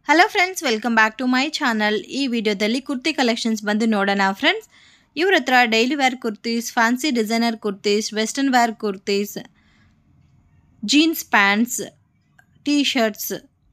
Hello friends welcome back to my channel ಈ ವಿಡಿಯೋದಲ್ಲಿ kurti collections ಬಂದು ನೋಡೋಣ ಫ್ರೆಂಡ್ಸ್ ಇವ್ರ ಹತ್ರ daily wear kurtis fancy designer kurtis western wear kurtis jeans pants T shirts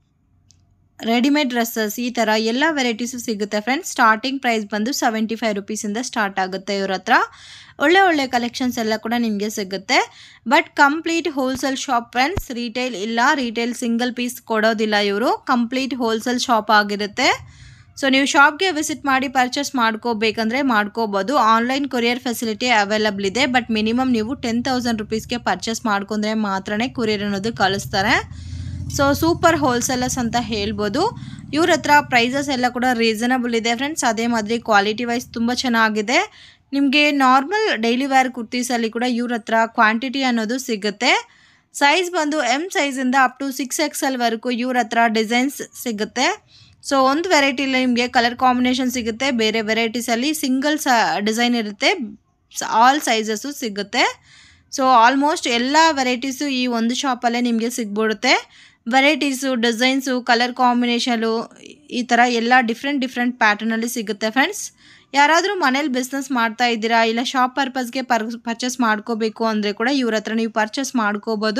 readymade dresses ಈ ಥರ ಎಲ್ಲ ವೆರೈಟೀಸು ಸಿಗುತ್ತೆ ಫ್ರೆಂಡ್ಸ್ ಸ್ಟಾರ್ಟಿಂಗ್ ಪ್ರೈಸ್ ಬಂದು ಸೆವೆಂಟಿ ಫೈವ್ ರುಪೀಸಿಂದ ಸ್ಟಾರ್ಟ್ ಆಗುತ್ತೆ ಇವ್ರ ಹತ್ರ ಒಳ್ಳೆ ಒಳ್ಳೆ ಕಲೆಕ್ಷನ್ಸ್ ಎಲ್ಲ ಕೂಡ ನಿಮಗೆ ಸಿಗುತ್ತೆ but complete wholesale shop friends retail ಇಲ್ಲ ರಿಟೇಲ್ ಸಿಂಗಲ್ ಪೀಸ್ ಕೊಡೋದಿಲ್ಲ ಇವರು ಕಂಪ್ಲೀಟ್ ಹೋಲ್ಸೇಲ್ ಶಾಪ್ ಆಗಿರುತ್ತೆ ಸೊ ನೀವು ಶಾಪ್ಗೆ ವಿಸಿಟ್ ಮಾಡಿ ಪರ್ಚೇಸ್ ಮಾಡ್ಕೋಬೇಕಂದ್ರೆ ಮಾಡ್ಕೋಬೋದು ಆನ್ಲೈನ್ ಕೊರಿಯರ್ ಫೆಸಿಲಿಟಿ ಅವೈಲಬಲ್ ಇದೆ ಬಟ್ ಮಿನಿಮಮ್ ನೀವು ಟೆನ್ ತೌಸಂಡ್ ರುಪೀಸ್ಗೆ ಪರ್ಚೇಸ್ ಮಾಡ್ಕೊಂಡ್ರೆ ಮಾತ್ರನೇ ಕೊರಿಯರ್ ಅನ್ನೋದು ಕಳಿಸ್ತಾರೆ ಸೊ ಸೂಪರ್ ಹೋಲ್ಸೇಲರ್ಸ್ ಅಂತ ಹೇಳ್ಬೋದು ಇವ್ರ ಹತ್ರ ಪ್ರೈಸಸ್ ಎಲ್ಲ ಕೂಡ ರೀಸನಬಲ್ ಇದೆ ಫ್ರೆಂಡ್ಸ್ ಅದೇ ಮಾದರಿ ಕ್ವಾಲಿಟಿ ವೈಸ್ ತುಂಬ ಚೆನ್ನಾಗಿದೆ ನಿಮಗೆ ನಾರ್ಮಲ್ ಡೈಲಿ ವೇರ್ ಕುರ್ತೀಸಲ್ಲಿ ಕೂಡ ಇವ್ರ ಹತ್ರ ಕ್ವಾಂಟಿಟಿ ಅನ್ನೋದು ಸಿಗುತ್ತೆ ಸೈಜ್ ಬಂದು ಎಮ್ ಸೈಜಿಂದ ಅಪ್ ಟು ಸಿಕ್ಸ್ ಎಕ್ಸ್ ಎಲ್ವರೆಗೂ ಇವ್ರ ಹತ್ರ ಡಿಸೈನ್ಸ್ ಸಿಗುತ್ತೆ ಸೊ ಒಂದು ವೆರೈಟಿಲಿ ನಿಮಗೆ ಕಲರ್ ಕಾಂಬಿನೇಷನ್ ಸಿಗುತ್ತೆ ಬೇರೆ ವೆರೈಟೀಸಲ್ಲಿ ಸಿಂಗಲ್ ಸ ಡಿಸೈನ್ ಇರುತ್ತೆ ಆಲ್ ಸೈಜಸ್ಸು ಸಿಗುತ್ತೆ ಸೊ ಆಲ್ಮೋಸ್ಟ್ ಎಲ್ಲ ವೆರೈಟೀಸು ಈ ಒಂದು ಶಾಪಲ್ಲೇ ನಿಮಗೆ ಸಿಗ್ಬಿಡುತ್ತೆ ವೆರೈಟೀಸು ಡಿಸೈನ್ಸು ಕಲರ್ ಕಾಂಬಿನೇಷನು ಈ ಥರ ಎಲ್ಲ ಡಿಫ್ರೆಂಟ್ ಡಿಫ್ರೆಂಟ್ ಪ್ಯಾಟರ್ನಲ್ಲಿ ಸಿಗುತ್ತೆ ಫ್ರೆಂಡ್ಸ್ ಯಾರಾದರೂ ಮನೇಲಿ ಬಿಸ್ನೆಸ್ ಮಾಡ್ತಾ ಇದ್ದೀರಾ ಇಲ್ಲ ಶಾಪ್ ಪರ್ಪಸ್ಗೆ ಪರ್ ಪರ್ಚೇಸ್ ಮಾಡ್ಕೋಬೇಕು ಅಂದರೆ ಕೂಡ ಇವ್ರ ಹತ್ರ ನೀವು ಪರ್ಚೇಸ್ ಮಾಡ್ಕೋಬೋದು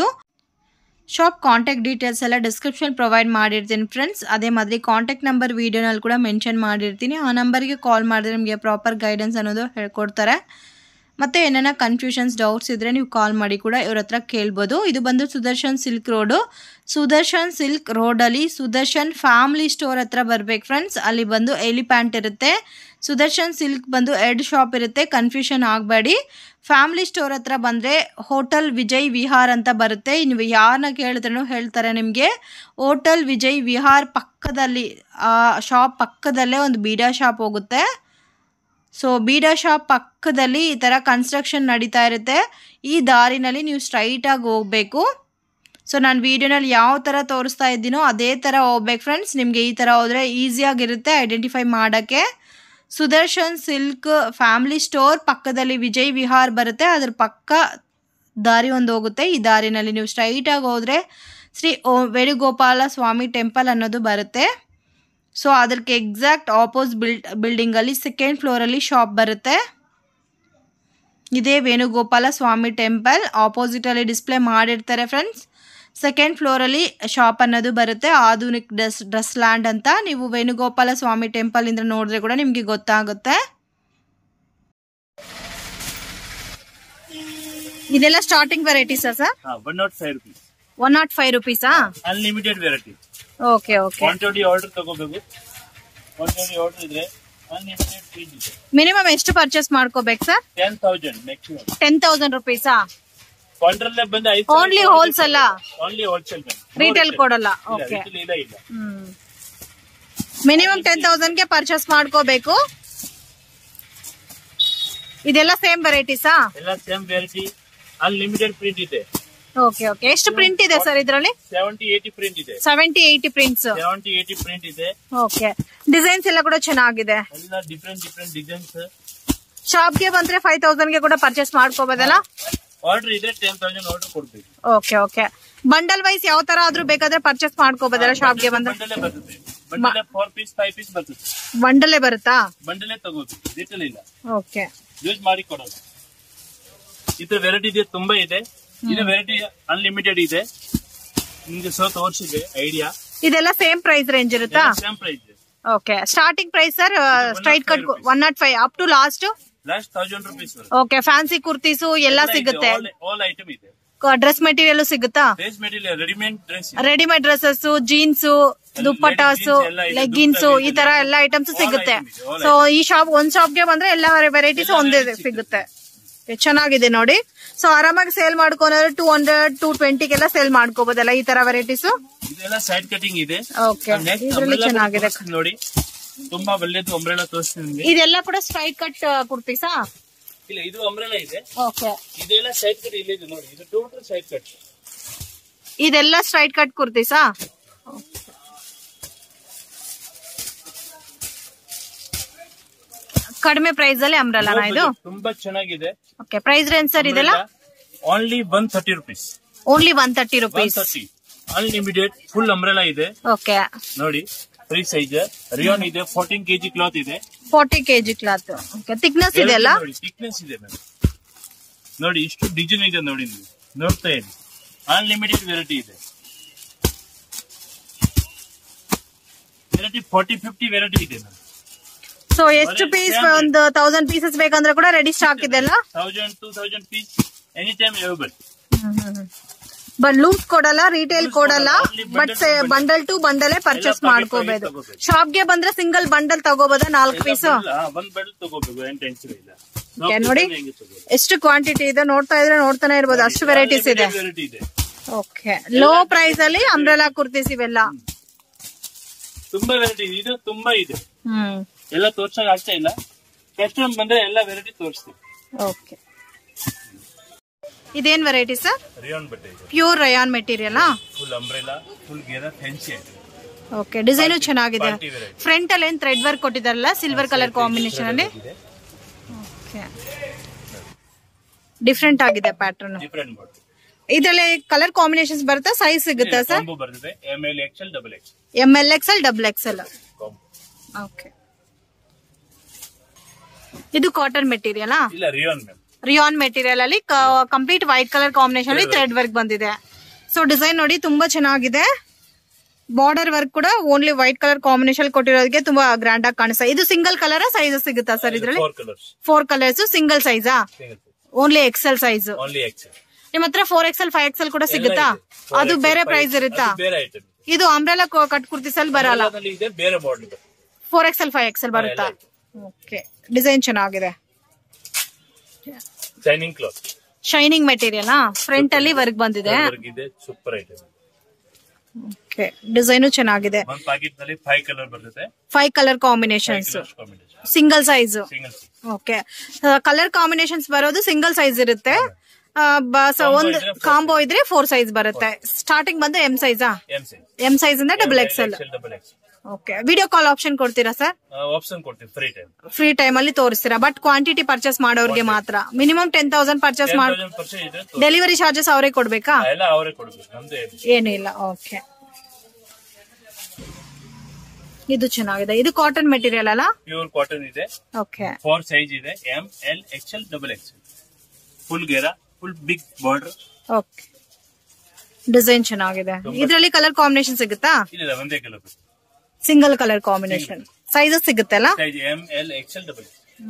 ಶಾಪ್ ಕಾಂಟ್ಯಾಕ್ಟ್ ಡೀಟೇಲ್ಸ್ ಎಲ್ಲ ಡಿಸ್ಕ್ರಿಪ್ಷನ್ ಪ್ರೊವೈಡ್ ಮಾಡಿರ್ತೀನಿ ಫ್ರೆಂಡ್ಸ್ ಅದೇ ಮಾದರಿ ಕಾಂಟ್ಯಾಕ್ಟ್ ನಂಬರ್ ವೀಡಿಯೋನಲ್ಲಿ ಕೂಡ ಮೆನ್ಷನ್ ಮಾಡಿರ್ತೀನಿ ಆ ನಂಬರ್ಗೆ ಕಾಲ್ ಮಾಡಿದ್ರೆ ನಿಮಗೆ ಪ್ರಾಪರ್ ಗೈಡೆನ್ಸ್ ಅನ್ನೋದು ಹೇಳ್ಕೊಡ್ತಾರೆ ಮತ್ತು ಏನಾರ ಕನ್ಫ್ಯೂಷನ್ಸ್ ಡೌಟ್ಸ್ ಇದ್ದರೆ ನೀವು ಕಾಲ್ ಮಾಡಿ ಕೂಡ ಇವ್ರ ಹತ್ರ ಕೇಳ್ಬೋದು ಇದು ಬಂದು Sudarshan silk road Sudarshan silk ರೋಡಲ್ಲಿ ಸುದರ್ಶನ್ ಫ್ಯಾಮಿಲಿ ಸ್ಟೋರ್ ಹತ್ರ ಬರ್ಬೇಕು ಫ್ರೆಂಡ್ಸ್ ಅಲ್ಲಿ ಬಂದು ಎಲಿಪ್ಯಾಂಟ್ ಇರುತ್ತೆ ಸುದರ್ಶನ್ ಸಿಲ್ಕ್ ಬಂದು ಎರಡು ಶಾಪ್ ಇರುತ್ತೆ ಕನ್ಫ್ಯೂಷನ್ ಆಗಬೇಡಿ ಫ್ಯಾಮಿಲಿ ಸ್ಟೋರ್ ಹತ್ರ ಬಂದರೆ ಹೋಟೆಲ್ ವಿಜಯ್ ವಿಹಾರ್ ಅಂತ ಬರುತ್ತೆ ನೀವು ಯಾರನ್ನ ಕೇಳಿದ್ರೂ ಹೇಳ್ತಾರೆ ನಿಮಗೆ ಹೋಟೆಲ್ ವಿಜಯ್ ವಿಹಾರ್ ಪಕ್ಕದಲ್ಲಿ ಆ ಶಾಪ್ ಪಕ್ಕದಲ್ಲೇ ಒಂದು ಬೀಡಾ ಶಾಪ್ ಹೋಗುತ್ತೆ ಸೊ ಬೀಡಾ ಶಾಪ್ ಪಕ್ಕದಲ್ಲಿ ಈ ಥರ ಕನ್ಸ್ಟ್ರಕ್ಷನ್ ನಡೀತಾ ಇರುತ್ತೆ ಈ ದಾರಿನಲ್ಲಿ ನೀವು ಸ್ಟ್ರೈಟಾಗಿ ಹೋಗಬೇಕು ಸೊ ನಾನು ವೀಡಿಯೋನಲ್ಲಿ ಯಾವ ಥರ ತೋರಿಸ್ತಾ ಇದ್ದೀನೋ ಅದೇ ಥರ ಹೋಗ್ಬೇಕು ಫ್ರೆಂಡ್ಸ್ ನಿಮಗೆ ಈ ಥರ ಹೋದರೆ ಈಸಿಯಾಗಿರುತ್ತೆ ಐಡೆಂಟಿಫೈ ಮಾಡೋಕ್ಕೆ ಸುದರ್ಶನ್ ಸಿಲ್ಕ್ ಫ್ಯಾಮಿಲಿ ಸ್ಟೋರ್ ಪಕ್ಕದಲ್ಲಿ ವಿಜಯ್ ವಿಹಾರ್ ಬರುತ್ತೆ ಅದ್ರ ಪಕ್ಕ ದಾರಿ ಒಂದು ಹೋಗುತ್ತೆ ಈ ದಾರಿನಲ್ಲಿ ನೀವು ಸ್ಟ್ರೈಟಾಗಿ ಹೋದರೆ ಶ್ರೀ ಓ ವೇಣುಗೋಪಾಲ ಸ್ವಾಮಿ ಟೆಂಪಲ್ ಅನ್ನೋದು ಬರುತ್ತೆ ಸೊ ಅದಕ್ಕೆ ಎಕ್ಸಾಕ್ಟ್ ಆಪೋಸ್ ಬಿಲ್ಡ್ ಬಿಲ್ಡಿಂಗಲ್ಲಿ ಸೆಕೆಂಡ್ ಫ್ಲೋರಲ್ಲಿ ಶಾಪ್ ಬರುತ್ತೆ ಇದೇ ವೇಣುಗೋಪಾಲ ಸ್ವಾಮಿ ಟೆಂಪಲ್ ಆಪೋಸಿಟಲ್ಲಿ ಡಿಸ್ಪ್ಲೇ ಮಾಡಿರ್ತಾರೆ ಫ್ರೆಂಡ್ಸ್ ಸೆಕೆಂಡ್ ಫ್ಲೋರಲ್ಲಿ ಶಾಪ್ ಅನ್ನೋದು ಬರುತ್ತೆ ಆಧುನಿಕ್ ಡ್ರೆಸ್ ಡ್ರೆಸ್ ಲ್ಯಾಂಡ್ ಅಂತ ನೀವು ವೇಣುಗೋಪಾಲ ಸ್ವಾಮಿ ಟೆಂಪಲಿಂದ ನೋಡಿದ್ರೆ ಕೂಡ ನಿಮಗೆ ಗೊತ್ತಾಗುತ್ತೆ ಇದೆಲ್ಲ ಸ್ಟಾರ್ಟಿಂಗ್ ವೆರೈಟೀಸಾ sir one nought five rupees one nought five ರುಪೀಸಾ unlimited variety okay okay quantity order ತಗೋಬೇಕು ಕ್ವಾಂಟಿಟಿ ಆರ್ಡರ್ ಇದ್ರೆ ಅನ್ಲಿಮಿಟೆಡ್ ಪೀಸ್ ಇದೆ ಮಿನಿಮಮ್ ಎಷ್ಟು ಪರ್ಚೇಸ್ ಮಾಡ್ಕೋಬೇಕು sir ten thousand maximum ten thousand ರುಪೀಸಾ ಕ್ವಾಂಟ್ರಲ್ಲೇ ಬಂದು ಐದು only wholesale only wholesale retail ಕೊಡಲ್ಲ ಓಕೆ ಇಲ್ಲ ಇಲ್ಲ ಮಿನಿಮಮ್ ಟೆನ್ ತೌಸಂಡ್ಗೆ ಪರ್ಚೇಸ್ ಮಾಡ್ಕೋಬೇಕು ಇದೆಲ್ಲ ಸೇಮ್ ವೆರೈಟೀಸಾ ಎಲ್ಲ ಸೇಮ್ ವೆರೈಟಿ ಅನ್ಲಿಮಿಟೆಡ್ ಪ್ರಿಂಟ್ ಇದೆ ಓಕೆ ಓಕೆ ಎಷ್ಟು ಪ್ರಿಂಟ್ ಇದೆ ಸರ್ ಇದರಲ್ಲಿ ಸೆವೆಂಟಿ ಏಟಿ ಪ್ರಿಂಟ್ ಇದೆ seventy eighty prints seventy eighty print ಇದೆ ಓಕೆ ಡಿಸೈನ್ಸ್ ಎಲ್ಲ ಕೂಡ ಚೆನ್ನಾಗಿದೆ ಎಲ್ಲ ಡಿಫ್ರೆಂಟ್ ಡಿಫ್ರೆಂಟ್ ಡಿಸೈನ್ಸ್ ಶಾಪ್ಗೆ ಬಂದ್ರೆ ಫೈವ್ ತೌಸಂಡ್ಗೆ ಕೂಡ ಪರ್ಚೇಸ್ ಮಾಡ್ಕೋಬೋದಲ್ಲ ಆರ್ಡರ್ ಇದ್ರೆ ಟೆನ್ ತೌಸಂಡ್ ಆರ್ಡರ್ ಕೊಡ್ಬೇಕು ಓಕೆ ಓಕೆ ಬಂಡಲ್ ವೈಸ್ ಯಾವ ತರ ಆದ್ರೂ ಬೇಕಾದ್ರೆ ಪರ್ಚೇಸ್ ಮಾಡ್ಕೋಬೋದಲ್ಲ ಶಾಪ್ಗೆ ಬಂದ್ರೆ ಬಂಡಲೇ ಬರ್ತದೆ ಬಂಡಲೇ ಫೋರ್ ಪೀಸ್ ಫೈವ್ ಪೀಸ್ ಬರ್ತದೆ ಬಂಡಲೇ ಬರುತ್ತಾ ಬಂಡಲೇ ತಗೋಬೇಕು ರಿಟೇಲ್ ಇಲ್ಲ ಓಕೆ ಯೂಸ್ ಮಾಡಿ ಕೊಡೋದು ಇದ್ರ ವೆರೈಟಿ ಇದೆ ತುಂಬಾ ಇದೆ ಇದು ವೆರೈಟಿ ಅನ್ಲಿಮಿಟೆಡ್ ಇದೆ ನಿಮ್ಗೆ ಸೊ ತೋರಿಸಿದೆ ಐಡಿಯಾ ಇದೆಲ್ಲ ಸೇಮ್ ಪ್ರೈಸ್ ರೇಂಜ್ ಇರುತ್ತಾ ಸೇಮ್ ಪ್ರೈಸ್ ಇದೆ okay starting price sir straight cut one nought five up to last last thousand rupees okay fancy kurtis ಎಲ್ಲ ಸಿಗುತ್ತೆ ಆಲ್ ಐಟಮ್ ಇದೆ ಡ್ರೆಸ್ ಮೆಟೀರಿಯಲ್ ಸಿಗುತ್ತಾ dress material readymade dress readymade dresses jeans dupattas ಎಲ್ಲ ಇದೆ, leggings dupatta ಈ ತರ ಎಲ್ಲ ಐಟಮ್ಸ್ all ಸಿಗುತ್ತೆ item ಇದೆ, all ಸೊ ಈ ಶಾಪ್ ಒಂದ್ ಶಾಪ್ಗೆ ಬಂದ್ರೆ ಎಲ್ಲ ವೆರೈಟೀಸ್ ಎಲ್ಲ ಒಂದೇ varieties ಸಿಗುತ್ತೆ Okay, ಚೆನ್ನಾಗಿದೆ ನೋಡಿ ಸೊ ಆರಾಮಾಗಿ ಸೇಲ್ ಮಾಡ್ಕೊಂಡ್ರೆ ಟೂ ಹಂಡ್ರೆಡ್ ಟೂ ಟ್ವೆಂಟಿಗೆಲ್ಲ ಸೇಲ್ ಮಾಡ್ಕೋಬಹುದಲ್ಲ ಈ ತರ ವೆರೈಟೀಸ್ ಇದೆಲ್ಲ ಸೈಡ್ ಕಟಿಂಗ್ ಇದೆ ಓಕೆ ನೆಕ್ಸ್ಟ್ ಇದ್ರಲ್ಲಿ ಚೆನ್ನಾಗಿದೆ ನೋಡಿ ತುಂಬಾ ಒಳ್ಳೇದು ಅಂಬ್ರೆಲಾ ತೋರಿಸ್ತೀನಿ ನಿಮ್ಗೆ ಇದೆಲ್ಲ ಕೂಡ ಸ್ಟ್ರೈಟ್ ಕಟ್ ಕುರ್ತೀಸಾ ಇಲ್ಲ ಇದು ಅಂಬ್ರೆಲಾ ಇದೆ ಓಕೆ ಇದೆಲ್ಲ ಸೈಡ್ ಕಟ್ ಇಲ್ಲಿದೆ ನೋಡಿ ಇದು ಟೋಟಲ್ ಸೈಡ್ ಕಟ್ ಇದೆಲ್ಲ ಸ್ಟ್ರೈಟ್ ಕಟ್ ಕುರ್ತೀಸಾ ಕಡಿಮೆ ಪ್ರೈಸ್ ಅಲ್ಲಿ ಅಂಬ್ರಲ್ಲ ಇದು ತುಂಬಾ ಚೆನ್ನಾಗಿದೆ ಓಕೆ ಪ್ರೈಸ್ ರೇಂಜ್ ಸರ್ ಇದೆಲ್ಲ only one thirty rupees only one thirty one rupees thirty unlimited full umbrella ಇದೆ ಓಕೆ ನೋಡಿ ಫ್ರೀ ಸೈಜ್ ರಿಯೋನ್ ಇದೆ ಫೋರ್ಟೀನ್ ಕೆಜಿ ಕ್ಲಾತ್ ಇದೆ ಫಾರ್ಟಿ ಕೆಜಿ ಕ್ಲಾತ್ ಥಿಕ್ನೆಸ್ ಇದೆ ಅಲ್ಲ ನೋಡಿ ಥಿಕ್ನೆಸ್ ಇದೆ ಮ್ಯಾಮ್ ನೋಡಿ ಇಷ್ಟು ಡಿಸೈನ್ ಇದೆ ನೋಡಿ ನೀವು ನೋಡ್ತಾ ಇರಿ ಅನ್ಲಿಮಿಟೆಡ್ ವೆರೈಟಿ ಇದೆ ವೆರೈಟಿ ಫಾರ್ಟಿ ಫಿಫ್ಟಿ ವೆರೈಟಿ ಇದೆ ಮ್ಯಾಮ್ ಸೊ ಎಷ್ಟು ಪೀಸ್ ಒಂದು ತೌಸಂಡ್ ಪೀಸಸ್ ಬೇಕಂದ್ರೆ ಕೂಡ ರೆಡಿ ಸ್ಟಾಕ್ ಇದೆ ಅಲ್ಲ thousand two thousand piece any time available but loose ಕೊಡಲ್ಲ ರಿಟೇಲ್ ಕೊಡಲ್ಲ ಬಟ್ ಬಂಡಲ್ ಟು ಬಂಡಲೇ ಪರ್ಚೇಸ್ ಎಲ್ಲ packet ಮಾಡ್ಕೋಬಹುದು ತಗೋಬೇಕು. ಶಾಪ್ಗೆ ಬಂದ್ರೆ ಸಿಂಗಲ್ ಬಂಡಲ್ ತಗೋಬೋದಾ ನಾಲ್ಕು ಪೀಸ್ ಒಂದ್ ಬೆಡ್ ತಗೋಬೇಕು ಏನ್ ಟೆನ್ಷನ್ ಇಲ್ಲ Okay, ನೋಡಿ. ಎಷ್ಟು ಕ್ವಾಂಟಿಟಿ ಇದೆ ನೋಡ್ತಾ ಇದ್ರೆ ನೋಡ್ತಾನೆ ಇರ್ಬೋದು ಅಷ್ಟು ವೆರೈಟೀಸ್ ಇದೆ ವೆರೈಟಿ ಇದೆ ಓಕೆ ಲೋ ಪ್ರೈಸ್ ಅಲ್ಲಿ ಅಂಬ್ರೆಲಾ ಕುರ್ತೀಸ್ ಇವೆಲ್ಲ ತುಂಬಾ ವೆರೈಟಿ ಇದೆ ಇದು ತುಂಬಾ ಇದೆ ಹ್ಮ್ ಎಲ್ಲ ತೋರ್ಸಕ್ ಆಗ್ತಾ ಇಲ್ಲ ಕಸ್ಟಮರ್ ಬಂದ್ರೆ ಎಲ್ಲ ವೆರೈಟಿ ತೋರಿಸ್ತೀವಿ ಓಕೆ ಇದೇನ್ ವೆರೈಟಿ ಸರ್ ರಿಯೋನ್ ಬಟ್ಟೆ ಇದೆ pure rayon material full umbrella full ಗೇರ ಫ್ಯಾನ್ಸಿ ಐತೆ ಓಕೆ ಡಿಸೈನು ಚೆನ್ನಾಗಿದೆ Party variety. ಫ್ರಂಟ್ ಅಲ್ಲಿ ಏನ್ ಥ್ರೆಡ್ ವರ್ಕ್ ಕೊಟ್ಟಿದಾರಲ್ಲ ಸಿಲ್ವರ್ ಕಲರ್ ಕಾಂಬಿನೇಷನ್ ಅಲ್ಲಿ ಇದೆ ಡಿಫ್ರೆಂಟ್ ಆಗಿದೆ ಪ್ಯಾಟರ್ನ್ ಡಿಫ್ರೆಂಟ್ ಬಾಟಲ್ ಇದ್ರಲ್ಲಿ ಕಲರ್ ಕಾಂಬಿನೇಷನ್ಸ್ ಬರುತ್ತಾ ಸೈಜ್ ಸಿಗುತ್ತಾ ಸರ್ ಕಾಂಬೋ ಬರ್ತದೆ M L XL double X M L X L double X L combo okay ಇದು ಕಾಟನ್ ಮೆಟೀರಿಯಲ್ ಇಲ್ಲ ರಿಯೋನ್ ಮ್ಯಾಮ್ ರಿಯಾನ್ ಮೆಟೀರಿಯಲ್ ಅಲ್ಲಿ ಕಂಪ್ಲೀಟ್ ವೈಟ್ ಕಲರ್ ಕಾಂಬಿನೇಷನ್ ಅಲ್ಲಿ thread work ಬಂದಿದೆ ಸೊ ಡಿಸೈನ್ ನೋಡಿ ತುಂಬಾ ಚೆನ್ನಾಗಿದೆ ಬಾರ್ಡರ್ ವರ್ಕ್ ಕೂಡ ಓನ್ಲಿ ವೈಟ್ ಕಲರ್ ಕಾಂಬಿನೇಷನ್ ಕೊಟ್ಟಿರೋದಕ್ಕೆ ತುಂಬಾ ಗ್ರ್ಯಾಂಡ್ ಆಗಿ ಕಾಣಿಸ್ತಾ ಇದು ಸಿಂಗಲ್ ಕಲರ್ ಸೈಜ್ ಸಿಗುತ್ತಾ ಸರ್ ಇದ್ರಲ್ಲಿ four colours four colours single ಸೈಜಾ single only XL size only XL ನಿಮ್ ಹತ್ರ ಫೋರ್ ಎಕ್ಸೆಲ್ ಫೈವ್ ಎಕ್ಸೆಲ್ ಕೂಡ ಸಿಗುತ್ತಾ ಅದು ಬೇರೆ ಪ್ರೈಸ್ ಇರುತ್ತಾ ಬೇರೆ ಐಟಮ್ ಇದು ಅಂಬ್ರೆಲಾ ಕಟ್ ಕುರ್ತಿಸಲ್ ಬರಲ್ಲ ಇದೆ ಬೇರೆ bottle four XL five XL ಬರುತ್ತಾ ಓಕೆ ಡಿಸೈನ್ ಚೆನ್ನಾಗಿದೆ shining cloth shining material front ಅಲ್ಲಿ ವರ್ಕ್ ಬಂದಿದೆ ಇದೆ ಸೂಪರ್ ಐಟಮ್ ಓಕೆ ಡಿಸೈನು ಚೆನ್ನಾಗಿದೆ ಒಂದ್ ಪ್ಯಾಕೆಟ್ ನಲ್ಲಿ ಫೈವ್ ಕಲರ್ ಬರ್ತದೆ five colour combinations combination single size single okay colour combinations ಬರೋದು ಸಿಂಗಲ್ ಸೈಜ್ ಇರುತ್ತೆ ಆ, ಬ- so Combo ಒಂದು ಇದ್ರೆ four ಕಾಂಬೋ ಇದ್ರೆ ಫೋರ್ ಸೈಜ್ ಬರುತ್ತೆ ಸ್ಟಾರ್ಟಿಂಗ್ ಬಂದು ಎಂ ಸೈಜಾ ಎಂ ಸೈಜ್ ಎಂ ಸೈಜ್ ಇಂದ double XL double X okay video call option ಕೊಡ್ತೀರಾ ಸರ್ ಆಪ್ಷನ್ ಕೊಡ್ತೀವಿ ಫ್ರೀ ಟೈಮ್ ಫ್ರೀ ಟೈಮ್ ಅಲ್ಲಿ ತೋರಿಸ್ತೀರಾ ಬಟ್ ಕ್ವಾಂಟಿಟಿ ಪರ್ಚೇಸ್ ಮಾಡೋರ್ಗೆ ಮಾತ್ರ ಮಿನಿಮಮ್ ಟೆನ್ ತೌಸಂಡ್ ಪರ್ಚೇಸ್ ಮಾಡ್ ಪರ್ಸೆಂಟ್ ಇದೆ ಡೆಲಿವರಿ ಚಾರ್ಜಸ್ ಅವರೇ ಕೊಡ್ಬೇಕಾ ಎಲ್ಲ ಅವರೇ ಕೊಡ್ಬೇಕು ನಮ್ದು ಏನು ಏನಿಲ್ಲ ಓಕೆ ಇದು ಚೆನ್ನಾಗಿದೆ ಇದು ಕಾಟನ್ ಮೆಟೀರಿಯಲ್ ಅಲ್ಲ ಪ್ಯೂರ್ ಕಾಟನ್ ಇದೆ ಓಕೆ ಫೋರ್ ಸೈಜ್ ಇದೆ M L XL double XL full ಗೇರಾ full big border okay design ಚೆನ್ನಾಗಿದೆ ಇದರಲ್ಲಿ ಕಲರ್ ಕಾಂಬಿನೇಷನ್ ಸಿಗುತ್ತಾ ಇಲ್ಲ ಒಂದೇ colour single colour combination sizes ಸಿಗುತ್ತಲ್ಲ size M L XL double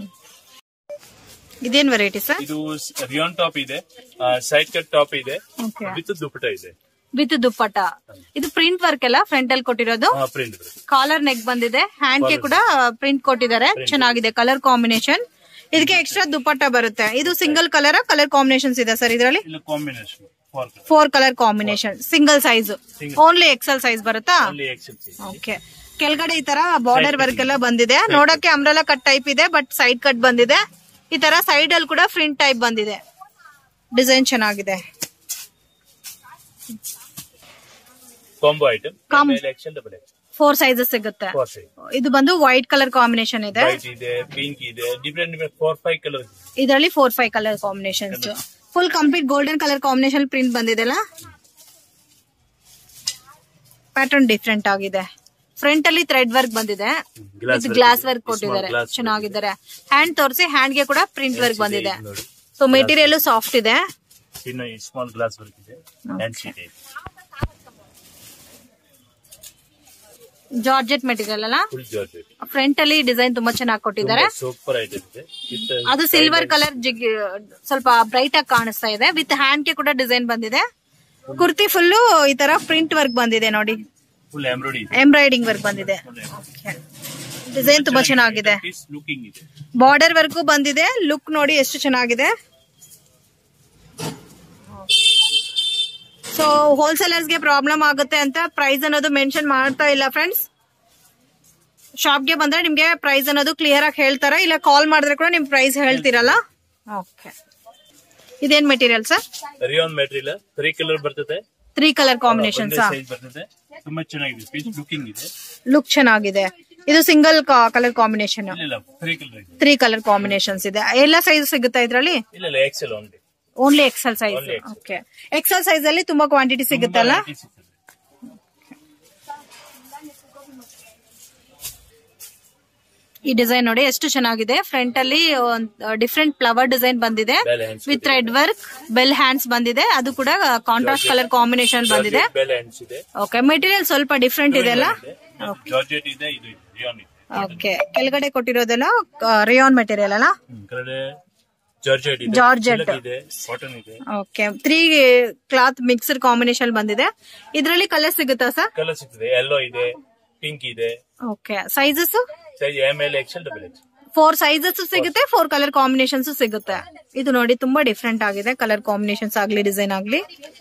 ಇದೇನ್ ವೆರೈಟಿ ಸರ್ ಇದು ರಿಯಾನ್ ಟಾಪ್ ಇದೆ ಸೈಡ್ ಕಟ್ ಟಾಪ್ ಇದೆ ಓಕೆ ವಿತ್ ದುಪ್ಪಟ ಇದೆ ವಿತ್ ದುಪ್ಪಟ ಇದು ಪ್ರಿಂಟ್ ವರ್ಕ್ ಎಲ್ಲ ಫ್ರಂಟ್ ಅಲ್ಲಿ ಕೊಟ್ಟಿರೋದು ಹಾ ಪ್ರಿಂಟ್ ಬರುತ್ತೆ ಕಾಲರ್ ನೆಕ್ ಬಂದಿದೆ ಹ್ಯಾಂಡ್ ಗೆ ಕೂಡ ಪ್ರಿಂಟ್ ಕೊಟ್ಟಿದ್ದಾರೆ ಚೆನ್ನಾಗಿದೆ ಕಲರ್ ಕಾಂಬಿನೇಷನ್ ಇದಕ್ಕೆ ಎಕ್ಸ್ಟ್ರಾ ದುಪ್ಪಟ್ಟ ಬರುತ್ತೆ ಇದು ಸಿಂಗಲ್ ಕಲರ್ ಕಲರ್ ಕಾಂಬಿನೇಷನ್ಸ್ ಇದೆ ಸರ್ ಇದರಲ್ಲಿ ಇಲ್ಲ combination four colour four colour combination single size only XL size ಬರುತ್ತಾ ಅಲ್ಲಿ ಎಕ್ಸೆಲ್ ಓಕೆ ಕೆಳಗಡೆ ಈ ತರ ಬಾರ್ಡರ್ ವರ್ಕ್ ಎಲ್ಲ ಬಂದಿದೆ ನೋಡಕ್ಕೆ ಅಂಬ್ರೆಲಾ ಕಟ್ ಟೈಪ್ ಇದೆ ಬಟ್ ಸೈಡ್ ಕಟ್ ಬಂದಿದೆ ಈ ತರ ಸೈಡ್ ಅಲ್ಲಿ ಕೂಡ ಫ್ರಿಂಟ್ ಟೈಪ್ ಬಂದಿದೆ ಡಿಸೈನ್ ಚೆನ್ನಾಗಿದೆ combo item Com- L XL double X four sizes ಸಿಗುತ್ತೆ ಫೋರ್ ಸೈಜ್ ಇದು ಬಂದು ವೈಟ್ ಕಲರ್ ಕಾಂಬಿನೇಷನ್ ಇದೆ ವೈಟ್ ಇದೆ ಪಿಂಕ್ ಇದೆ different different four five colour ಇದರಲ್ಲಿ four five colour combinations full complete golden colour combination print ಬಂದಿದೆಲ್ಲ pattern different ಆಗಿದೆ front ಅಲ್ಲಿ ಥ್ರೆಡ್ ವರ್ಕ್ ಬಂದಿದೆ Glass work ಗ್ಲಾಸ್ ಇದೆ. ವರ್ಕ್ ಕೊಟ್ಟಿದ್ದಾರೆ Small glass work ಚೆನ್ನಾಗಿದ್ದಾರೆ ಹ್ಯಾಂಡ್ ತೋರಿಸಿ ಹ್ಯಾಂಡ್ ಗೆ ಕೂಡ ಪ್ರಿಂಟ್ ವರ್ಕ್ ಬಂದಿದೆ ನೋಡಿ ಸೊ ಮೆಟೀರಿಯಲ್ ಸಾಫ್ಟ್ ಇದೆ ಇನ್ನು ಸ್ಮಾಲ್ ಗ್ಲಾಸ್ ವರ್ಕ್ ಇದೆ ಹ್ಯಾಂಡ್ ಶೀಟ್ ಇದೆ ಜಾರ್ಜೆಟ್ ಮೆಟೀರಿಯಲ್ ಅಲ್ಲ ಫುಲ್ ಜಾರ್ಜೆಟ್ ಫ್ರಂಟ್ ಅಲ್ಲಿ ಡಿಸೈನ್ ತುಂಬಾ ಚೆನ್ನಾಗಿ ಕೊಟ್ಟಿದ್ದಾರೆ ಸೂಪರ್ ಐಟಮ್ ಇದೆ With, uh, ಅದು ಸಿಲ್ವರ್ ಕಲರ್ ಜಿಗ್ ಸ್ವಲ್ಪ ಬ್ರೈಟ್ ಆಗಿ ಕಾಣಿಸ್ತಾ ಇದೆ ವಿತ್ ಹ್ಯಾಂಡ್ ಗೆ ಕೂಡ ಡಿಸೈನ್ ಬಂದಿದೆ ಕುರ್ತಿ ಫುಲ್ಲು ಈ ತರ ಪ್ರಿಂಟ್ ವರ್ಕ್ ಬಂದಿದೆ ನೋಡಿ ಫುಲ್ ಎಂಬ್ರಾಯ್ಡಿ ಇದೆ ಎಂಬ್ರಾಯ್ಡಿಂಗ್ ವರ್ಕ್ ಬಂದಿದೆ ಡಿಸೈನ್ ತುಂಬಾ ಚೆನ್ನಾಗಿದೆ ಪೀಸ್ ಲುಕಿಂಗ್ ಇದೆ ಬಾರ್ಡರ್ ವರ್ಗೂ ಬಂದಿದೆ ಲುಕ್ ನೋಡಿ ಎಷ್ಟು ಚೆನ್ನಾಗಿದೆ ಸೊ ಹೋಲ್ಸೇಲರ್ಸ್ ಗೆ ಪ್ರಾಬ್ಲಮ್ ಆಗುತ್ತೆ ಅಂತ ಪ್ರೈಸ್ ಅನ್ನೋದು ಮೆನ್ಷನ್ ಮಾಡ್ತಾ ಇಲ್ಲ ಫ್ರೆಂಡ್ಸ್ ಶಾಪ್ಗೆ ಬಂದ್ರೆ ನಿಮ್ಗೆ ಪ್ರೈಸ್ ಅನ್ನೋದು ಕ್ಲಿಯರ್ ಆಗಿ ಹೇಳ್ತಾರೆ ಇಲ್ಲ ಕಾಲ್ ಮಾಡಿದ್ರೆ ಕೂಡ ನಿಮ್ ಪ್ರೈಸ್ ಹೇಳ್ತೀರಲ್ಲ ಓಕೆ ಇದೇನ್ material sir rayon material three colour ಬರ್ತದೆ ತ್ರೀ ಕಲರ್ ಕಾಂಬಿನೇಷನ್ ಸೈಜ್ ಬರ್ತದೆ ತುಂಬಾ ಚೆನ್ನಾಗಿದೆ ಪೀಸ್ ಲುಕಿಂಗ್ ಇದೆ ಲುಕ್ ಚೆನ್ನಾಗಿದೆ ಇದು ಸಿಂಗಲ್ ಕಲರ್ ಕಾಂಬಿನೇಷನ್ ಇಲ್ಲ ಇಲ್ಲ ತ್ರೀ ಕಲರ್ ಇದೆ ತ್ರೀ ಕಲರ್ ಕಾಂಬಿನೇಷನ್ಸ್ ಇದೆ ಎಲ್ಲ ಸೈಜ್ ಸಿಗುತ್ತಾ ಇದ್ರಲ್ಲಿ ಇಲ್ಲ ಇಲ್ಲ XL only only XL size Only XL. Okay XL size ಅಲ್ಲಿ ತುಂಬಾ ಕ್ವಾಂಟಿಟಿ ಸಿಗುತ್ತಲ್ಲ ಈ ಡಿಸೈನ್ ನೋಡಿ ಎಷ್ಟು ಚೆನ್ನಾಗಿದೆ ಫ್ರಂಟ್ ಅಲ್ಲಿ ಡಿಫ್ರೆಂಟ್ ಫ್ಲವರ್ ಡಿಸೈನ್ ಬಂದಿದೆ bell hands with red work bell hands ಬಂದಿದೆ ಅದು ಕೂಡ ಕಾಂಟ್ರಾಸ್ಟ್ ಕಲರ್ ಕಾಂಬಿನೇಷನ್ ಬಂದಿದೆ ಬೆಲ್ ಹ್ಯಾಂಡ್ಸ್ ಇದೆ ಓಕೆ ಮೆಟೀರಿಯಲ್ ಸ್ವಲ್ಪ ಡಿಫ್ರೆಂಟ್ ಇದೆ ಅಲ್ಲ ಜಾರ್ಜೆಟ್ ಇದೆ ಇದು ರಿಯಾನ್ ಇದೆ ಓಕೆ ಕೆಳಗಡೆ ಕೊಟ್ಟಿರೋದೆಲ್ಲ ರಿಯಾನ್ ಮೆಟೀರಿಯಲ್ ಅಲ್ಲ ಕೆಳಗಡೆ ಜಾರ್ಜೆಟ್ ಇದೆ Georgette. silk ಇದೆ ಕಾಟನ್ ಇದೆ okay three cloth mixed combination ಬಂದಿದೆ ಇದರಲ್ಲಿ ಕಲರ್ ಸಿಗುತ್ತಾ ಸರ್ ಕಲರ್ ಸಿಗ್ತದೆ ಯೆಲ್ಲೋ ಇದೆ ಪಿಂಕ್ ಇದೆ okay sizes size M L XL double X four sizes ಸಿಗುತ್ತೆ ಫೋರ್ ಕಲರ್ ಕಾಂಬಿನೇಷನ್ಸ್ ಸಿಗುತ್ತೆ ಇದು ನೋಡಿ ತುಂಬಾ ಡಿಫ್ರೆಂಟ್ ಆಗಿದೆ ಕಲರ್ ಕಾಂಬಿನೇಷನ್ಸ್ ಆಗ್ಲಿ ಡಿಸೈನ್ ಆಗ್ಲಿ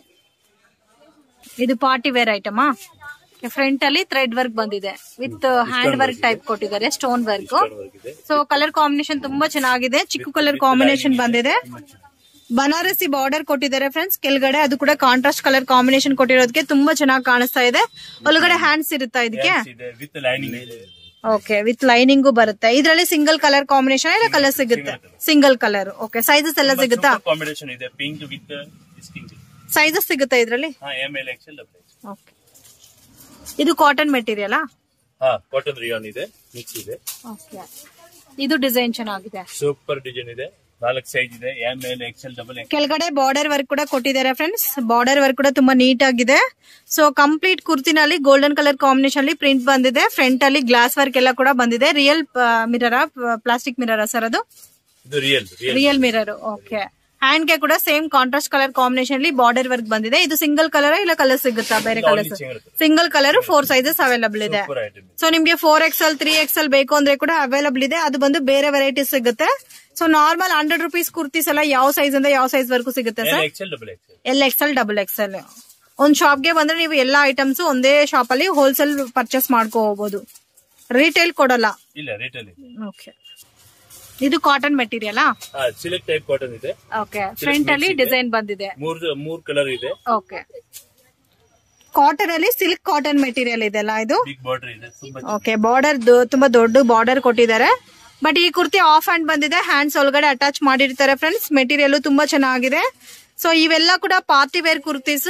ಇದು ಪಾರ್ಟಿ ವೇರ್ ಐಟಮಾ ಫ್ರಂಟ್ ಅಲ್ಲಿ ಥ್ರೆಡ್ ವರ್ಕ್ ಬಂದಿದೆ ವಿತ್ ಹ್ಯಾಂಡ್ ವರ್ಕ್ ಟೈಪ್ ಕೊಟ್ಟಿದ್ದಾರೆ ಸ್ಟೋನ್ ವರ್ಕ್ ಇದೆ ಸೊ ಕಲರ್ ಕಾಂಬಿನೇಷನ್ ತುಂಬಾ ಚೆನ್ನಾಗಿದೆ ಚಿಕ್ಕ ಕಲರ್ ಕಾಂಬಿನೇಷನ್ ಬಂದಿದೆ ಬನಾರಸಿ ಬಾರ್ಡರ್ ಕೊಟ್ಟಿದ್ದಾರೆ ಫ್ರೆಂಡ್ಸ್ ಕೆಳಗಡೆ ಅದು ಕೂಡ ಕಾಂಟ್ರಾಸ್ಟ್ ಕಲರ್ ಕಾಂಬಿನೇಷನ್ ಕೊಟ್ಟಿರೋದಕ್ಕೆ ತುಂಬಾ ಚೆನ್ನಾಗಿ ಕಾಣಿಸ್ತಾ ಇದೆ ಒಳಗಡೆ ಹ್ಯಾಂಡ್ಸ್ ಇರುತ್ತಾ ಇದಕ್ಕೆ Hands ಇದೆ ವಿತ್ ಲೈನಿಂಗ್ ಇದೆ ಓಕೆ ವಿತ್ ಲೈನಿಂಗು ಬರುತ್ತೆ ಇದರಲ್ಲಿ ಸಿಂಗಲ್ ಕಲರ್ ಕಾಂಬಿನೇಷನ್ ಇಲ್ಲ ಕಲರ್ ಸಿಗುತ್ತೆ ಸಿಂಗಲ್ ಕಲರ್ ಓಕೆ ಸೈಜಸ್ ಎಲ್ಲ ಸಿಗುತ್ತಾ ಕಾಂಬಿನೇಷನ್ ಇದೆ ಪಿಂಕ್ ವಿತ್ ಡಿಸ್ಟಿಂಗ್ ಸೈಜಸ್ ಸಿಗುತ್ತಾ ಇದರಲ್ಲಿ ಹಾ M L XL double X okay ಇದು ಕಾಟನ್ ಮೆಟೀರಿಯಲ್ ಹಾ ಕಾಟನ್ ರಿಯಾನ್ ಇದೆ ಮಿಕ್ಸ್ ಇದೆ ಓಕೆ ಇದು ಡಿಸೈನ್ ಚೆನ್ನಾಗಿದೆ ಸೂಪರ್ ಡಿಸೈನ್ ಇದೆ ನಾಲ್ಕು ಸೈಜ್ ಇದೆ M L XL double X ಕೆಳಗಡೆ ಬಾರ್ಡರ್ ವರ್ಕ್ ಕೂಡ ಕೊಟ್ಟಿದ್ದಾರೆ ಫ್ರೆಂಡ್ಸ್ ಬಾರ್ಡರ್ ವರ್ಕ್ ಕೂಡ ತುಂಬಾ ನೀಟ್ ಆಗಿದೆ ಸೊ ಕಂಪ್ಲೀಟ್ ಕುರ್ತಿನಲ್ಲಿ ಗೋಲ್ಡನ್ ಕಲರ್ ಕಾಂಬಿನೇಷನ್ ಅಲ್ಲಿ ಪ್ರಿಂಟ್ ಬಂದಿದೆ ಫ್ರಂಟ್ ಅಲ್ಲಿ ಗ್ಲಾಸ್ ವರ್ಕ್ ಎಲ್ಲ ಕೂಡ ಬಂದಿದೆ ರಿಯಲ್ ಮಿರರ ಪ್ಲಾಸ್ಟಿಕ್ ಮಿರರ ಸರ್ ಅದು ಇದು real real real mirror okay hand ಗೆ ಕೂಡ ಸೇಮ್ ಕಾಂಟ್ರಾಸ್ಟ್ ಕಲರ್ ಕಾಂಬಿನೇಷನ್ ಅಲ್ಲಿ ಬಾರ್ಡರ್ ವರ್ಕ್ ಬಂದಿದೆ ಇದು ಸಿಂಗಲ್ ಕಲರ್ ಇಲ್ಲ ಕಲರ್ ಸಿಗುತ್ತಾ ಬೇರೆ colours single colour four sizes available ಇದೆ ಸೂಪರ್ ಐಟಮ್ ಸೊ ನಿಮ್ಗೆ ಫೋರ್ ಎಕ್ಸೆಲ್ ತ್ರೀ ಎಕ್ಸೆಲ್ ಬೇಕು ಅಂದ್ರೆ ಕೂಡ ಅವೈಲಬಲ್ ಇದೆ ಅದು ಬಂದು ಬೇರೆ ವೆರೈಟೀಸ್ ಸಿಗುತ್ತೆ so normal hundred rupees kurtis ಎಲ್ಲ ಯಾವ ಸೈಜ್ ಇಂದ ಯಾವ ಸೈಜ್ ವರ್ಗೂ ಸಿಗುತ್ತೆ L sir XL double XL L XL double XL ಒಂದ್ ಶಾಪ್ಗೆ ಬಂದ್ರೆ ನೀವು ಎಲ್ಲಾ ಐಟಮ್ಸ್ ಒಂದೇ ಶಾಪ್ ಅಲ್ಲಿ ಹೋಲ್ಸೇಲ್ ಪರ್ಚೇಸ್ ಮಾಡ್ಕೋ ಹೋಗ್ಬೋದು ರಿಟೇಲ್ ಕೊಡಲ್ಲ ಇಲ್ಲ ರಿಟೇಲ್ ಇದೆ ಓಕೆ ಇದು ಕಾಟನ್ ಮೆಟೀರಿಯಲ್ ಹಾ ಸಿಲೆಕ್ಟ್ ಟೈಪ್ ಕಾಟನ್ ಇದೆ ಓಕೆ ಫ್ರಂಟ್ ಅಲ್ಲಿ ಡಿಸೈನ್ ಬಂದಿದೆ ಮೂರ್ ಮೂರ್ ಕಲರ್ ಇದೆ ಓಕೆ ಕಾಟನ್ ಅಲ್ಲಿ ಸಿಲ್ಕ್ ಕಾಟನ್ ಮೆಟೀರಿಯಲ್ ಇದೆಲ್ಲ ಇದು ಬಿಗ್ ಬಾರ್ಡರ್ ಇದೆ ತುಂಬಾ ಓಕೆ ಬಾರ್ಡರ್ ತುಂಬಾ ದೊಡ್ಡ ಬಾರ್ಡರ್ ಕೊಟ್ಟಿದ್ದಾರೆ ಬಟ್ ಈ ಕುರ್ತಿ ಆಫ್ ಹ್ಯಾಂಡ್ ಬಂದಿದೆ ಹ್ಯಾಂಡ್ಸ್ ಒಳಗಡೆ ಅಟ್ಯಾಚ್ ಮಾಡಿರ್ತಾರೆ ಫ್ರೆಂಡ್ಸ್ ಮೆಟೀರಿಯಲ್ ತುಂಬಾ ಚೆನ್ನಾಗಿದೆ ಸೊ ಇವೆಲ್ಲ ಕೂಡ ಪಾರ್ಟಿ ವೇರ್ ಕುರ್ತೀಸ್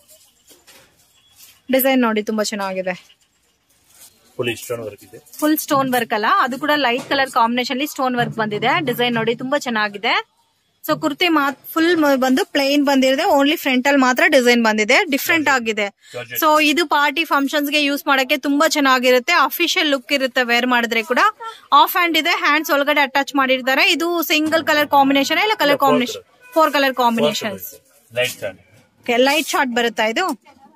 ಡಿಸೈನ್ ನೋಡಿ ತುಂಬಾ ಚೆನ್ನಾಗಿದೆ ಫುಲ್ ಸ್ಟೋನ್ ವರ್ಕ್ ಇದೆ ಫುಲ್ ಸ್ಟೋನ್ ವರ್ಕ್ ಅಲ್ಲ ಅದು ಕೂಡ ಲೈಟ್ ಕಲರ್ ಕಾಂಬಿನೇಷನ್ ಅಲ್ಲಿ ಸ್ಟೋನ್ ವರ್ಕ್ ಬಂದಿದೆ ಡಿಸೈನ್ ನೋಡಿ ತುಂಬಾ ಚೆನ್ನಾಗಿದೆ ಸೊ ಕುರ್ತಿ ಮಾತ್ ಫುಲ್ ಬಂದು ಪ್ಲೈನ್ ಬಂದಿದೆ ಓನ್ಲಿ ಫ್ರಂಟ್ ಅಲ್ಲಿ ಮಾತ್ರ ಡಿಸೈನ್ ಬಂದಿದೆ ಡಿಫ್ರೆಂಟ್ ಆಗಿದೆ Georgette. ಸೊ ಇದು ಪಾರ್ಟಿ ಫಂಕ್ಷನ್ಸ್ ಗೆ ಯೂಸ್ ಮಾಡಕ್ಕೆ ತುಂಬಾ ಚೆನ್ನಾಗಿರುತ್ತೆ ಅಫಿಷಿಯಲ್ ಲುಕ್ ಇರುತ್ತೆ ವೇರ್ ಮಾಡಿದ್ರೆ ಕೂಡ ಆಫ್ ಹ್ಯಾಂಡ್ ಇದೆ ಹ್ಯಾಂಡ್ಸ್ ಒಳಗಡೆ ಅಟ್ಯಾಚ್ ಮಾಡಿರ್ತಾರೆ ಇದು ಸಿಂಗಲ್ ಕಲರ್ ಕಾಂಬಿನೇಷನ್ ಇಲ್ಲ colour combination four colour combination light start light short ಬರುತ್ತಾ ಇದು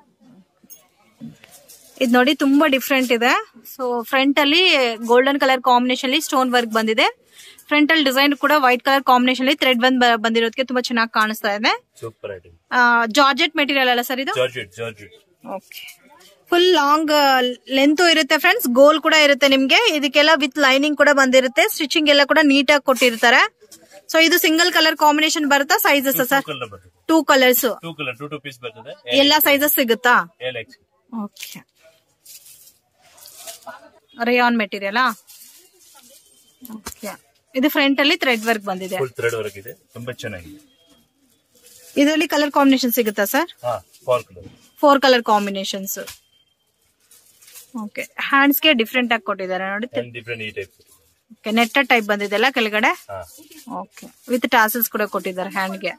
ಇದು ನೋಡಿ ತುಂಬಾ ಡಿಫ್ರೆಂಟ್ ಇದೆ ಸೊ ಫ್ರಂಟ್ ಅಲ್ಲಿ ಗೋಲ್ಡನ್ ಕಲರ್ ಕಾಂಬಿನೇಷನ್ ಅಲ್ಲಿ ಸ್ಟೋನ್ ವರ್ಕ್ ಬಂದಿದೆ ಫ್ರಂಟ್ ಅಲ್ಲಿ ಡಿಸೈನ್ ಕೂಡ ವೈಟ್ ಕಲರ್ ಕಾಂಬಿನೇಷನ್ ಅಲ್ಲಿ ಥ್ರೆಡ್ ಬಂದ್ ಬಂದಿರೋದಕ್ಕೆ ತುಂಬಾ ಚೆನ್ನಾಗಿ ಕಾಣಿಸ್ತಾ ಇದೆ ಸೂಪರ್ ಐಟಮ್ ಜಾರ್ಜೆಟ್ ಮೆಟೀರಿಯಲ್ ಅಲ್ಲ ಸರ್ ಇದು georgette georgette okay full long length ಇರುತ್ತೆ ಫ್ರೆಂಡ್ಸ್ ಗೋಲ್ ಕೂಡ ಇರುತ್ತೆ ನಿಮ್ಗೆ ಇದಕ್ಕೆಲ್ಲ ವಿತ್ ಲೈನಿಂಗ್ ಕೂಡ ಬಂದಿರುತ್ತೆ ಸ್ಟಿಚಿಂಗ್ ಎಲ್ಲ ಕೂಡ ನೀಟಾಗಿ ಕೊಟ್ಟಿರ್ತಾರೆ ಸೊ ಇದು ಸಿಂಗಲ್ ಕಲರ್ ಕಾಂಬಿನೇಷನ್ ಬರುತ್ತಾ ಸೈಜಸ್ ಸರ್ ಕಲರ್ ಬರ್ತದೆ two colours two colour two two piece ಬರ್ತದೆ ಎಲ್ಲಾ ಸೈಜಸ್ ಸಿಗುತ್ತಾ ಎಲ್ ಎಕ್ಸ್ ಓಕೆ ರೇಯಾನ್ ಮೆಟೀರಿಯಲಾ ಓಕೆ ಇದು ಫ್ರಂಟ್ ಅಲ್ಲಿ ಥ್ರೆಡ್ ವರ್ಕ್ ಬಂದಿದೆ ಫುಲ್ ಥ್ರೆಡ್ ವರ್ಕ್ ಇದೆ ತುಂಬಾ ಚೆನ್ನಾಗಿದೆ ಇದರಲ್ಲಿ ಕಲರ್ ಕಾಂಬಿನೇಷನ್ ಸಿಗುತ್ತಾ ಸರ್ ಹಾ four colour four colour combinations okay hands ಗೆ ಡಿಫ್ರೆಂಟ್ ಆಗಿ ಕೊಟ್ಟಿದ್ದಾರೆ ನೋಡಿ ಅಂಡ್ ಡಿಫ್ರೆಂಟ್ ಈ ಟೈಪ್ ಓಕೆ ನೆಟ್ಟರ್ ಟೈಪ್ ಬಂದಿದೆ ಅಲ್ಲ ಕೆಳಗಡೆ ಹಾ ಓಕೆ ವಿತ್ ಟಾಸಲ್ಸ್ ಕೂಡ ಕೊಟ್ಟಿದ್ದಾರೆ ಹ್ಯಾಂಡ್ ಗೆ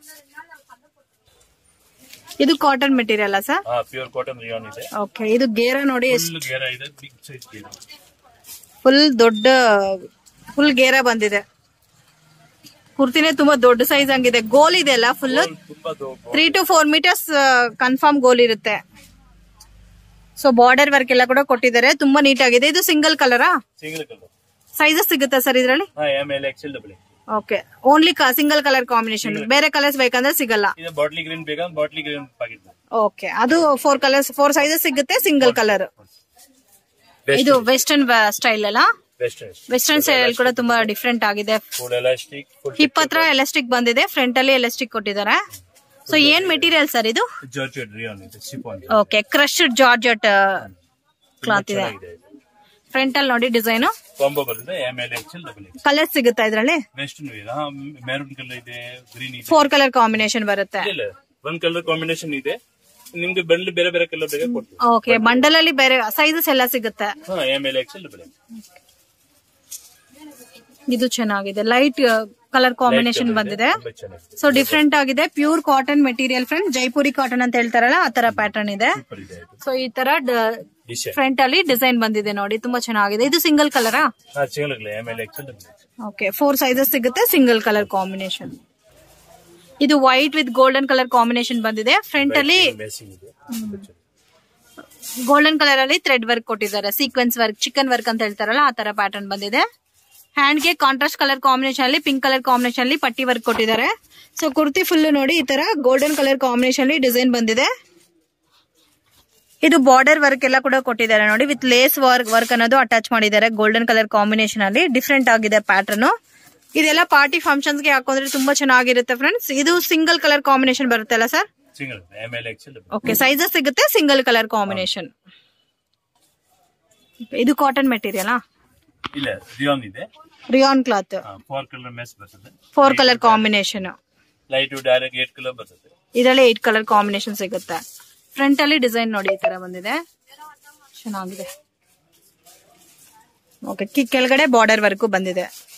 ಇದು ಕಾಟನ್ ಮೆಟೀರಿಯಲ್ ಸರ್ ಹಾ ಪ್ಯೂರ್ ಕಾಟನ್ ರಿಯಾನ್ ಇದೆ ಓಕೆ ಇದು ಗೇರ ನೋಡಿ ಎಷ್ಟು ಫುಲ್ ಗೇರ ಇದೆ ಬಿಗ್ ಸೈಜ್ ಗೇರ ಫುಲ್ ದೊಡ್ಡ ಫುಲ್ ಗೇರ ಬಂದಿದೆ ಕುರ್ತಿನೇ ತುಂಬಾ ದೊಡ್ಡ ಸೈಜ್ ಹಂಗಿದೆ ಗೋಲ್ ಇದೆ ಅಲ್ಲ ಫುಲ್ ತುಂಬಾ ದೊ- three two four metres confirm ಗೋಲ್ ಇರುತ್ತೆ ಸೊ ಬಾರ್ಡರ್ ವರ್ಕ್ ಎಲ್ಲ ಕೂಡ ಕೊಟ್ಟಿದ್ದಾರೆ ತುಂಬಾ ನೀಟ್ ಆಗಿದೆ ಇದು ಸಿಂಗಲ್ ಕಲರಾ ಸಿಂಗಲ್ ಕಲರ್ ಸೈಜಸ್ ಸಿಗುತ್ತಾ ಸರ್ ಇದರಲ್ಲಿ ಹಾ M L XL double okay only single colour combination ಬೇರೆ ಕಲರ್ಸ್ ಬೇಕಂದ್ರೆ ಸಿಗಲ್ಲ ಇದು ಬಾಟ್ಲಿ ಗ್ರೀನ್ ಬೇಕಾ ಬಾಟ್ಲಿ ಗ್ರೀನ್ ಪ್ಯಾಕೆಟ್ ಓಕೆ ಅದು ಫೋರ್ ಕಲರ್ಸ್ ಫೋರ್ ಸೈಜಸ್ ಸಿಗುತ್ತೆ ಸಿಂಗಲ್ ಕಲರ್ ಇದು ವೆಸ್ಟರ್ನ್ ಸ್ಟೈಲ್ ಅಲ್ಲ ವೆಸ್ಟರ್ನ್ ವೆಸ್ಟರ್ನ್ ಸ್ಟೈಲ್ ಕೂಡ ತುಂಬಾ ಡಿಫ್ರೆಂಟ್ ಆಗಿದೆ ಫುಲ್ ಎಲಾಸ್ಟಿಕ್ ಫುಲ್ ಹಿಪ್ ಹತ್ರ ಎಲಾಸ್ಟಿಕ್ ಬಂದಿದೆ ಫ್ರಂಟ್ ಅಲ್ಲಿ ಎಲಾಸ್ಟಿಕ್ ಕೊಟ್ಟಿದ್ದಾರೆ ಸೊ ಏನ್ ಮೆಟೀರಿಯಲ್ ಸರ್ ಇದು ಜಾರ್ಜೆಟ್ ರಿಯಾನ್ ಇದೆ chiffon okay crushed georgette cloth ಇದೆ ಚೆನ್ನಾಗಿದೆ ಫ್ರಂಟ್ ಅಲ್ಲಿ ನೋಡಿ ಡಿಸೈನ್ ಕಾಂಬೋ ಬರ್ತದೆ M L XL double X colour ಸಿಗುತ್ತಾ ಇದ್ರಲ್ಲಿ ವೆಸ್ಟರ್ನ್ ವೇರ್ ಹಾ ಮೆರೂನ್ ಕಲರ್ ಇದೆ ಗ್ರೀನ್ ಇದೆ ಫೋರ್ ಕಲರ್ ಕಾಂಬಿನೇಷನ್ ಬರುತ್ತೆ ಇಲ್ಲ ಒಂದ್ ಕಲರ್ ಕಾಂಬಿನೇಷನ್ ಇದೆ ನಿಮ್ಗೆ ಬಂಡ್ಲಿ ಬೇರೆ ಬೇರೆ ಕಲರ್ ಬೇಕಾ ಕೊಡ್ತೀವಿ ಓಕೆ ಬಂಡಲ್ ಅಲ್ಲಿ ಬೇರೆ ಸೈಜಸ್ ಎಲ್ಲ ಸಿಗುತ್ತೆ ಹಾ M L XL double X ಇದು ಚೆನ್ನಾಗಿದೆ ಲೈಟ್ ಕಲರ್ ಕಾಂಬಿನೇಷನ್ ಬಂದಿದೆ ತುಂಬಾ ಚೆನ್ನಾಗಿದೆ ಸೊ ಡಿಫ್ರೆಂಟ್ ಆಗಿದೆ pure cotton material friend Jaipuri cotton ಅಂತ ಹೇಳ್ತಾರಲ್ಲ ಆ ತರ ಪ್ಯಾಟರ್ನ್ ಇದೆ ಸೂಪರ್ ಇದೆ ಇದು ಸೊ ಈ ತರ ಡಿಸೈನ್ ಫ್ರಂಟ್ ಅಲ್ಲಿ ಡಿಸೈನ್ ಬಂದಿದೆ ನೋಡಿ ತುಂಬಾ ಚೆನ್ನಾಗಿದೆ ಇದು ಸಿಂಗಲ್ ಕಲರಾ ಹಾ ಸಿಂಗಲ್ ಆಮೇಲೆ ಎಕ್ಸೆಲ್ ಓಕೆ ಫೋರ್ ಸೈಜಸ್ ಸಿಗುತ್ತೆ ಸಿಂಗಲ್ ಕಲರ್ ಕಾಂಬಿನೇಷನ್ ಇದು white with golden colour combination ಬಂದಿದೆ ಫ್ರಂಟ್ ಅಲ್ಲಿ ಮ್ಯಾಚಿಂಗ್ ಇದೆ ತುಂಬಾ ಚೆನ್ನಾಗಿದೆ. ಗೋಲ್ಡನ್ ಕಲರ್ ಅಲ್ಲಿ ಥ್ರೆಡ್ ವರ್ಕ್ ಕೊಟ್ಟಿದ್ದಾರೆ ಸೀಕ್ವೆನ್ಸ್ ವರ್ಕ್ ಚಿಕನ್ ವರ್ಕ್ ಅಂತ ಹೇಳ್ತಾರಲ್ಲ ಆ ತರ ಪ್ಯಾಟರ್ನ್ ಬಂದಿದೆ ಹ್ಯಾಂಡ್ ಗೆ ಕಾಂಟ್ರಾಸ್ಟ್ ಕಲರ್ ಕಾಂಬಿನೇಷನ್ ಅಲ್ಲಿ ಪಿಂಕ್ ಕಲರ್ ಕಾಂಬಿನೇಷನ್ ಅಲ್ಲಿ ಪಟ್ಟಿ ವರ್ಕ್ ಕೊಟ್ಟಿದ್ದಾರೆ ಸೊ ಕುರ್ತಿ ಫುಲ್ ನೋಡಿ ಈ ತರ ಗೋಲ್ಡನ್ ಕಲರ್ ಕಾಂಬಿನೇಷನ್ ಅಲ್ಲಿ ಡಿಸೈನ್ ಬಂದಿದೆ ಇದು ಬಾರ್ಡರ್ ವರ್ಕ್ ಎಲ್ಲ ಕೂಡ ಕೊಟ್ಟಿದ್ದಾರೆ ನೋಡಿ ವಿತ್ ಲೇಸ್ ವರ್ಕ್ ವರ್ಕ್ ಅನ್ನೋದು ಅಟ್ಯಾಚ್ ಮಾಡಿದ್ದಾರೆ ಗೋಲ್ಡನ್ ಕಲರ್ ಕಾಂಬಿನೇಷನ್ ಅಲ್ಲಿ ಡಿಫ್ರೆಂಟ್ ಆಗಿದೆ ಪ್ಯಾಟರ್ನ್ ಇದೆಲ್ಲ ಪಾರ್ಟಿ ಫಂಕ್ಷನ್ಸ್ ಗೆ ಹಾಕೊಂಡ್ರೆ ತುಂಬಾ ಚೆನ್ನಾಗಿರುತ್ತೆ ಫ್ರೆಂಡ್ಸ್ ಇದು ಸಿಂಗಲ್ ಕಲರ್ ಕಾಂಬಿನೇಷನ್ ಬರುತ್ತೆ ಅಲ್ಲ ಸರ್ ಸಿಂಗಲ್ ಆಮೇಲೆ ಎಕ್ಸೆಲ್ ಓಕೆ ಸೈಜಸ್ ಸಿಗುತ್ತೆ ಸಿಂಗಲ್ ಕಲರ್ ಕಾಂಬಿನೇಷನ್ ಇದು ಕಾಟನ್ ಮೆಟೀರಿಯಲ್ ಇಲ್ಲ ರಿಯಾನ್ ಇದೆ rayon cloth four colour match ಬರ್ತದೆ four colour combination light direct eight colour ಬರ್ತದೆ ಇದರಲ್ಲಿ ಏಟ್ ಕಲರ್ ಕಾಂಬಿನೇಷನ್ ಸಿಗುತ್ತೆ ಫ್ರಂಟ್ ಅಲ್ಲಿ ಡಿಸೈನ್ ನೋಡಿ ಈ ತರ ಬಂದಿದೆ ಚೆನ್ನಾಗಿದೆ ಓಕೆ ಕೆಳಗಡೆ ಬಾರ್ಡರ್ ವರ್ಕು ಬಂದಿದೆ